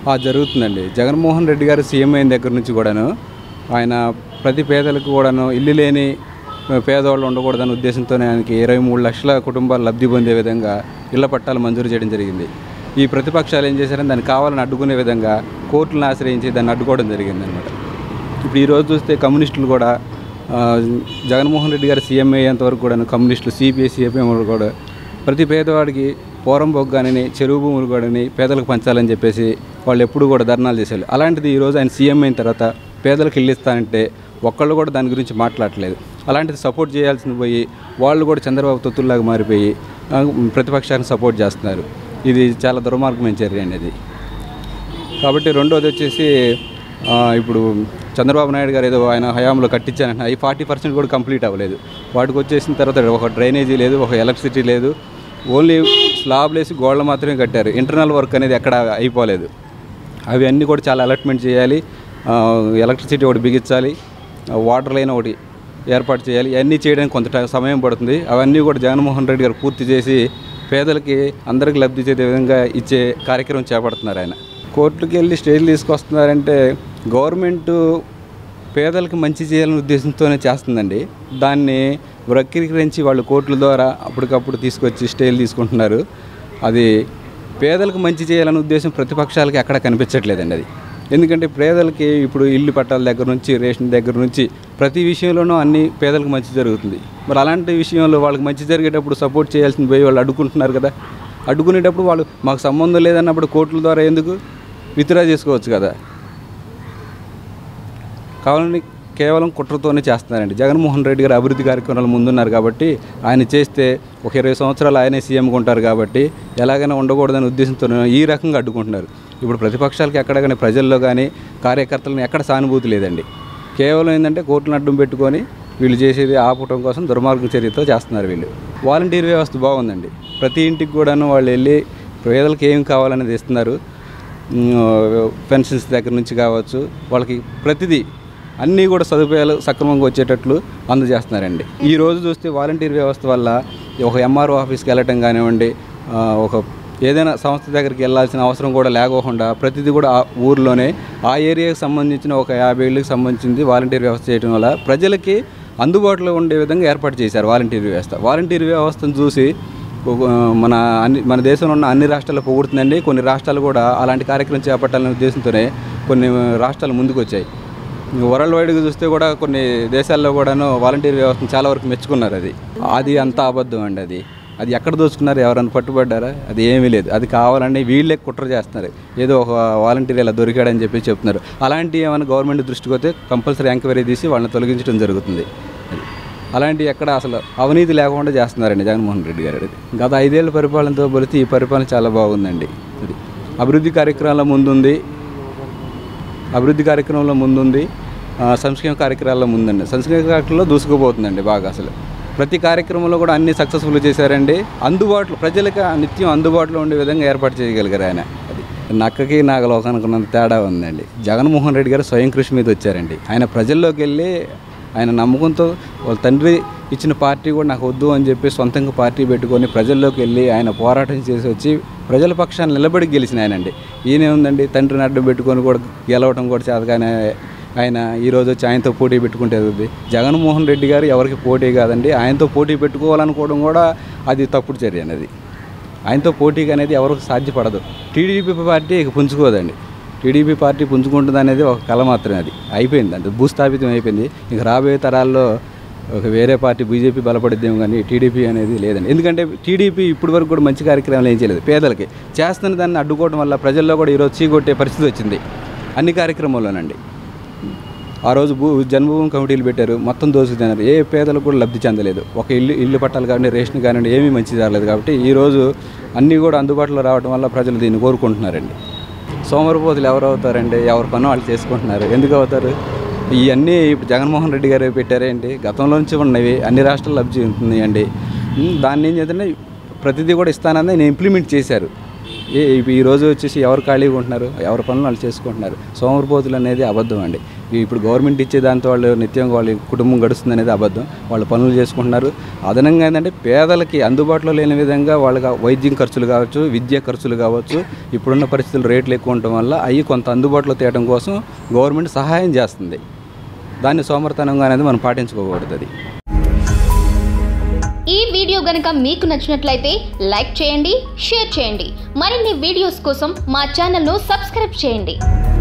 ఆ, జరుగుతుందండి జగన్మోహన్ రెడ్డి గారు సీఎం అయిన దగ్గర నుంచి కూడాను ఆయన ప్రతి పేదలకు కూడాను ఇల్లు లేని పేదవాళ్ళు ఉండకూడదనే ఉద్దేశంతోనే ఆయనకి ఇరవై మూడు లక్షల కుటుంబాలు లబ్ధి పొందే విధంగా ఇళ్ల పట్టాలు మంజూరు చేయడం జరిగింది ఈ ప్రతిపక్షాలు ఏం చేశారని దాన్ని కావాలని అడ్డుకునే విధంగా కోర్టులను ఆశ్రయించి దాన్ని అడ్డుకోవడం జరిగింది అనమాట ఇప్పుడు ఈరోజు చూస్తే కమ్యూనిస్టులు కూడా ఆ, జగన్మోహన్ రెడ్డి గారు సీఎం అయ్యేంత వరకు కూడా కమ్యూనిస్టులు సిపిఐ సిపిఎం కూడా ప్రతి పేదవాడికి పోరం బొగ్గానని చెరువు భూములు కూడాని పేదలకు పంచాలని చెప్పేసి వాళ్ళు ఎప్పుడు కూడా ధర్నాలు చేసేవాళ్ళు అలాంటిది ఈరోజు ఆయన సీఎం అయిన తర్వాత పేదలకు ఇల్లు ఇస్తానంటే ఒక్కళ్ళు కూడా దాని గురించి మాట్లాడట్లేదు అలాంటిది సపోర్ట్ చేయాల్సింది పోయి వాళ్ళు కూడా చంద్రబాబు తొత్తుల్లాగా మారిపోయి ఆ, ప్రతిపక్షాన్ని సపోర్ట్ చేస్తున్నారు ఇది చాలా దుర్మార్గమైన చర్య అనేది కాబట్టి రెండోది వచ్చేసి ఆ, ఇప్పుడు చంద్రబాబు నాయుడు గారు ఏదో ఆయన హయాంలో కట్టించానంటే అవి ఫార్టీ పర్సెంట్ కూడా కంప్లీట్ అవ్వలేదు వాటికి వచ్చేసిన తర్వాత ఒక డ్రైనేజీ లేదు ఒక ఎలక్ట్రిసిటీ లేదు ఓన్లీ స్లాబ్లు వేసి గోడలు మాత్రమే కట్టారు ఇంటర్నల్ వర్క్ అనేది ఎక్కడ అయిపోలేదు అవి అన్నీ కూడా చాలా అలాట్మెంట్ చేయాలి ఆ, ఎలక్ట్రిసిటీ ఒకటి బిగించాలి ఆ, వాటర్ లైన్ ఒకటి ఏర్పాటు చేయాలి ఇవన్నీ చేయడానికి కొంత ట- సమయం పడుతుంది అవన్నీ కూడా జగన్మోహన్ రెడ్డి గారు పూర్తి చేసి పేదలకి అందరికి లబ్ధి చేసే విధంగా ఇచ్చే కార్యక్రమం చేపడుతున్నారు ఆయన కోర్టుకి వెళ్ళి స్టేజ్లు తీసుకొస్తున్నారంటే గవర్నమెంట్ పేదలకు మంచి చేయాలనే ఉద్దేశంతోనే చేస్తుందండి దాన్ని వక్రీకరించి వాళ్ళు కోర్టుల ద్వారా అప్పటికప్పుడు తీసుకొచ్చి స్టేలు తీసుకుంటున్నారు అది పేదలకు మంచి చేయాలనే ఉద్దేశం ప్రతిపక్షాలకి ఎక్కడ కనిపించట్లేదండి అది ఎందుకంటే పేదలకి ఇప్పుడు ఇల్లు పట్టాల దగ్గర నుంచి రేషన్ దగ్గర నుంచి ప్రతి విషయంలోనూ అన్ని పేదలకు మంచి జరుగుతుంది మరి అలాంటి విషయంలో వాళ్ళకి మంచి జరిగేటప్పుడు సపోర్ట్ చేయాల్సింది పోయి వాళ్ళు అడ్డుకుంటున్నారు కదా అడ్డుకునేటప్పుడు వాళ్ళు మాకు సంబంధం లేదన్నప్పుడు కోర్టుల ద్వారా ఎందుకు విత్డ్రా చేసుకోవచ్చు కదా కావాలని కేవలం కుట్రతోనే చేస్తున్నారండి జగన్మోహన్ రెడ్డి గారు అభివృద్ధి కార్యక్రమాలు ముందున్నారు కాబట్టి ఆయన చేస్తే ఒక ఇరవై సంవత్సరాలు ఆయనే సీఎంగా ఉంటారు కాబట్టి ఎలాగైనా ఉండకూడదనే ఉద్దేశంతో ఈ రకంగా అడ్డుకుంటున్నారు ఇప్పుడు ప్రతిపక్షాలకి ఎక్కడ కానీ ప్రజల్లో కానీ కార్యకర్తలను ఎక్కడ సానుభూతి లేదండి కేవలం ఏంటంటే కోర్టును అడ్డం పెట్టుకొని వీళ్ళు చేసేది ఆపటం కోసం దుర్మార్గ చర్యతో చేస్తున్నారు వీళ్ళు వాలంటీర్ వ్యవస్థ బాగుందండి ప్రతి ఇంటికి కూడాను వాళ్ళు వెళ్ళి పేదలకు ఏం కావాలనేది ఇస్తున్నారు పెన్షన్స్ దగ్గర నుంచి కావచ్చు వాళ్ళకి ప్రతిదీ అన్నీ కూడా సదుపాయాలు సక్రమంగా వచ్చేటట్లు అందజేస్తున్నారండి ఈ రోజు చూస్తే వాలంటీర్ వ్యవస్థ వల్ల ఒక ఎంఆర్ఓ ఆఫీస్కి వెళ్ళటం కానివ్వండి ఆ, ఒక ఏదైనా సంస్థ దగ్గరికి వెళ్ళాల్సిన అవసరం కూడా లేకోకుండా ప్రతిదీ కూడా ఆ ఊర్లోనే ఆ ఏరియాకి సంబంధించిన ఒక యాభై ఏళ్ళకి సంబంధించింది వాలంటీర్ వ్యవస్థ చేయడం వల్ల ప్రజలకి అందుబాటులో ఉండే విధంగా ఏర్పాటు చేశారు వాలంటీర్ వ్యవస్థ వాలంటీర్ వ్యవస్థను చూసి ఒక- మన అన్ని మన దేశంలో ఉన్న అన్ని రాష్ట్రాలు పొగుడుతుందండి కొన్ని రాష్ట్రాలు కూడా అలాంటి కార్యక్రమం చేపట్టాలనే ఉద్దేశంతోనే కొన్ని రాష్ట్రాలు ముందుకు వచ్చాయి వరల్డ్ వైడ్గా చూస్తే కూడా కొన్ని దేశాల్లో కూడాను వాలంటీర్ వ్యవస్థను చాలా వరకు మెచ్చుకున్నారు అది అది అంత అబద్ధం అండి అది అది ఎక్కడ దోచుకున్నారు ఎవరైనా పట్టుబడ్డారా అది ఏమీ లేదు అది కావాలని వీళ్ళే కుట్ర చేస్తున్నారు ఏదో ఒక వాలంటీర్ ఇలా దొరికాడని చెప్పి చెప్తున్నారు అలాంటి ఏమైనా గవర్నమెంట్ దృష్టికి వస్తే కంపల్సరీ ఎంక్వైరీ తీసి వాళ్ళని తొలగించడం జరుగుతుంది అది అలాంటి ఎక్కడ అసలు అవినీతి లేకుండా చేస్తున్నారండి జగన్మోహన్ రెడ్డి గారు అది. గత ఐదేళ్ల పరిపాలనతో పోలిస్తే ఈ పరిపాలన చాలా బాగుందండి అది అభివృద్ధి కార్యక్రమాల ముందుంది అభివృద్ధి కార్యక్రమంలో ముందుంది ఆ, సంక్షేమ కార్యక్రమాల్లో ముందండి సంక్షేమ కార్యక్రమంలో దూసుకుపోతుందండి బాగా అసలు ప్రతి కార్యక్రమంలో కూడా అన్ని సక్సెస్ఫుల్ చేశారండి అందుబాటులో ప్రజలకు నిత్యం అందుబాటులో ఉండే విధంగా ఏర్పాటు చేయగలిగారు ఆయన అది నక్కకి నాగలోకానికి ఉన్నంత తేడా ఉందండి జగన్మోహన్ రెడ్డి గారు స్వయం కృషి మీద వచ్చారండి ఆయన ప్రజల్లోకి వెళ్ళి ఆయన నమ్మకంతో వాళ్ళ తండ్రి ఇచ్చిన పార్టీ కూడా నాకు వద్దు అని చెప్పి సొంతంగా పార్టీ పెట్టుకొని ప్రజల్లోకి వెళ్ళి ఆయన పోరాటం చేసి వచ్చి ప్రజల పక్షాన్ని నిలబడి గెలిచిన ఆయనండి ఈయన ఉందండి తండ్రిని అడ్డం పెట్టుకొని కూడా గెలవటం కూడా చేతగానే ఆయన ఈరోజు వచ్చి ఆయనతో పోటీ పెట్టుకుంటే అది జగన్మోహన్ రెడ్డి గారు ఎవరికి పోటీ కాదండి ఆయనతో పోటీ పెట్టుకోవాలనుకోవడం కూడా అది తప్పుడు చర్య అనేది ఆయనతో పోటీగా అనేది ఎవరికి సాధ్యపడదు టీడీపీ పార్టీ ఇక పుంజుకోదండి టీడీపీ పార్టీ పుంజుకుంటుంది అనేది ఒక కళ మాత్రమే అది అయిపోయింది అంటే భూస్థాపితం అయిపోయింది ఇక రాబోయే తరాల్లో ఒక వేరే పార్టీ బీజేపీ బలపడిద్దేమో కానీ టీడీపీ అనేది లేదండి ఎందుకంటే టీడీపీ ఇప్పటి వరకు కూడా మంచి కార్యక్రమాలు ఏం చేయలేదు పేదలకి చేస్తున్న దాన్ని అడ్డుకోవడం వల్ల ప్రజల్లో కూడా ఈరోజు చీకొట్టే పరిస్థితి వచ్చింది అన్ని కార్యక్రమాల్లోనండి ఆ రోజు భూ జన్మభూమి కమిటీలు పెట్టారు మొత్తం దోసుకుతున్నారు ఏ పేదలకు కూడా లబ్ధి చెందలేదు ఒక ఇల్లు ఇల్లు పట్టాలు కానివ్వండి రేషన్ కానివ్వండి ఏమీ మంచి జరగలేదు కాబట్టి ఈరోజు అన్నీ కూడా అందుబాటులో రావడం వల్ల ప్రజలు దీన్ని కోరుకుంటున్నారండి సోమరిపోతులు ఎవరు అవుతారండి ఎవరి పని వాళ్ళు చేసుకుంటున్నారు ఎందుకు అవుతారు ఇవన్నీ ఇప్పుడు జగన్మోహన్ రెడ్డి గారు పెట్టారేంటి గతంలో నుంచి ఉన్నవి అన్ని రాష్ట్రాలు లబ్ధి ఉంటున్నాయండి ఉమ్, దాన్ని ఏం చేద్దంటే ప్రతిదీ కూడా ఇస్తానని నేను ఇంప్లిమెంట్ చేశారు ఏ ఇప్పుడు ఈ రోజు వచ్చేసి ఎవరు ఖాళీగా ఉంటున్నారు ఎవరి పనులు వాళ్ళు చేసుకుంటున్నారు సోమరిపోతులు అనేది అబద్ధం అండి ఇప్పుడు గవర్నమెంట్ ఇచ్చే దాంతో వాళ్ళు నిత్యం వాళ్ళ కుటుంబం గడుస్తుంది అనేది అబద్ధం వాళ్ళు పనులు చేసుకుంటున్నారు అదనంగా ఏంటంటే పేదలకి అందుబాటులో లేని విధంగా వాళ్ళకి వైద్యం ఖర్చులు కావచ్చు విద్య ఖర్చులు కావచ్చు ఇప్పుడున్న పరిస్థితులు రేట్లు ఎక్కువ ఉండటం వల్ల అవి కొంత అందుబాటులో తేయడం కోసం గవర్నమెంట్ సహాయం చేస్తుంది దాన్ని సోమర్తనంగా అనేది మనం పాటించుకోకూడదు అది ఈ వీడియో గనుక మీకు నచ్చినట్లయితే లైక్ చేయండి షేర్ చేయండి మరిన్ని వీడియోస్ కోసం మా ఛానల్ను సబ్స్క్రైబ్ చేయండి